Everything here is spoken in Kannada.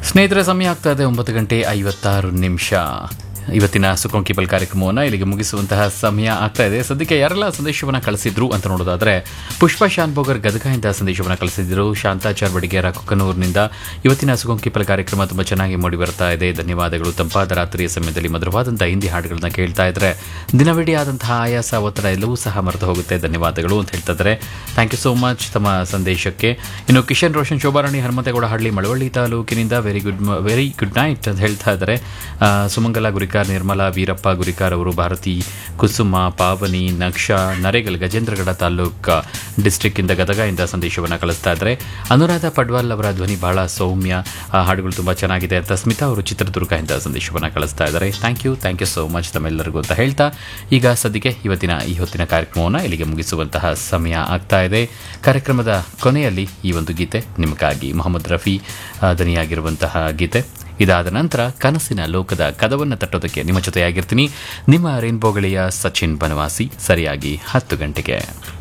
ಸ್ನೇಹಿತರೆ ಸಮಯ ಆಗ್ತಾ ಇದೆ ಒಂಬತ್ತು ಗಂಟೆ ಐವತ್ತಾರು ನಿಮಿಷ ಇವತ್ತಿನ ಸುಖೋಂಕಿಪಲ್ ಕಾರ್ಯಕ್ರಮವನ್ನು ಇಲ್ಲಿಗೆ ಮುಗಿಸುವಂತಹ ಸಮಯ ಆಗ್ತಾ ಇದೆ ಸದ್ಯಕ್ಕೆ ಯಾರೆಲ್ಲ ಸಂದೇಶವನ್ನು ಕಳಿಸಿದ್ರು ಅಂತ ನೋಡೋದಾದ್ರೆ ಪುಷ್ಪ ಶಾನ್ಭೋಗರ್ ಗದಗದಿಂದ ಸಂದೇಶವನ್ನು ಕಳಿಸಿದ್ರು ಶಾಂತಾಚಾರ್ ಬಡಿಗೇರ ಕುಕ್ಕನೂರಿನಿಂದ ಇವತ್ತಿನ ಸುಖೋಂಕಿಪಲ್ ಕಾರ್ಯಕ್ರಮ ತುಂಬ ಚೆನ್ನಾಗಿ ಮೂಡಿ ಬರ್ತಾ ಇದೆ ಧನ್ಯವಾದಗಳು ತಂಪಾದ ರಾತ್ರಿಯ ಸಮಯದಲ್ಲಿ ಮಧುರವಾದಂತಹ ಹಿಂದಿ ಹಾಡುಗಳನ್ನ ಕೇಳ್ತಾ ಇದ್ರೆ ದಿನವಿಡೀ ಆದಂತಹ ಆಯಾಸ ಒತ್ತಡ ಎಲ್ಲವೂ ಸಹ ಮರೆತು ಹೋಗುತ್ತೆ ಧನ್ಯವಾದಗಳು ಅಂತ ಹೇಳ್ತಾ ಇದ್ದಾರೆ ಥ್ಯಾಂಕ್ ಯು ಸೋ ಮಚ್ ತಮ್ಮ ಸಂದೇಶಕ್ಕೆ ಇನ್ನು ಕಿಶನ್ ರೋಷನ್ ಶೋಭಾರಾಣಿ ಹನುಮಂತೇಗೌಡ ಹಳ್ಳಿ ಮಳವಳ್ಳಿ ತಾಲೂಕಿನಿಂದ very good very good night ಅಂತ ಹೇಳ್ತಾ ಇದ್ದಾರೆ ಆ, ಸುಮಂಗಲ ಗುರಿಕಾರ್ ನಿರ್ಮಲಾ ವೀರಪ್ಪ ಗುರಿಕಾರ್ ಅವರು ಭಾರತಿ ಕುಸುಮ ಪಾವನಿ ನಕ್ಷ ನರೇಗಲ್ ಗಜೇಂದ್ರಗಡ ತಾಲೂಕ್ ಡಿಸ್ಟ್ರಿಕ್ಟ್ ಇಂದ ಗದಗದಿಂದ ಸಂದೇಶವನ್ನು ಕಳಿಸ್ತಾ ಇದ್ದಾರೆ ಅನುರಾಧ ಪಡ್ವಾಲ್ ಅವರ ಧ್ವನಿ ಬಹಳ ಸೌಮ್ಯ ಆ, ಹಾಡುಗಳು ತುಂಬ ಚೆನ್ನಾಗಿದೆ ಅಂತ ಸ್ಮಿತಾ ಅವರು ಚಿತ್ರದುರ್ಗದಿಂದ ಸಂದೇಶವನ್ನು ಕಳಿಸ್ತಾ ಇದ್ದಾರೆ thank you thank you so much ತಮ್ಮೆಲ್ಲರಿಗೂ ಅಂತ ಹೇಳ್ತಾ ಈಗ ಸದ್ಯಕ್ಕೆ ಇವತ್ತಿನ ಈ ಹೊತ್ತಿನ ಕಾರ್ಯಕ್ರಮವನ್ನು ಇಲ್ಲಿಗೆ ಮುಗಿಸುವಂತಹ ಸಮಯ ಆಗ್ತಾ ಇದೆ ಕಾರ್ಯಕ್ರಮದ ಕೊನೆಯಲ್ಲಿ ಈ ಒಂದು ಗೀತೆ ನಿಮಗಾಗಿ ಮೊಹಮ್ಮದ್ ರಫಿ ಆ, ದನಿಯಾಗಿರುವಂತಹ ಗೀತೆ ಇದಾದ ನಂತರ ಕನಸಿನ ಲೋಕದ ಕದವನ್ನು ತಟ್ಟೋದಕ್ಕೆ ನಿಮ್ಮ ಜೊತೆಯಾಗಿರ್ತೀನಿ ನಿಮ್ಮ ರೈನ್ಬೋಗಳಿಯ ಸಚಿನ್ ಬನವಾಸಿ ಸರಿಯಾಗಿ ಹತ್ತು ಗಂಟೆಗೆ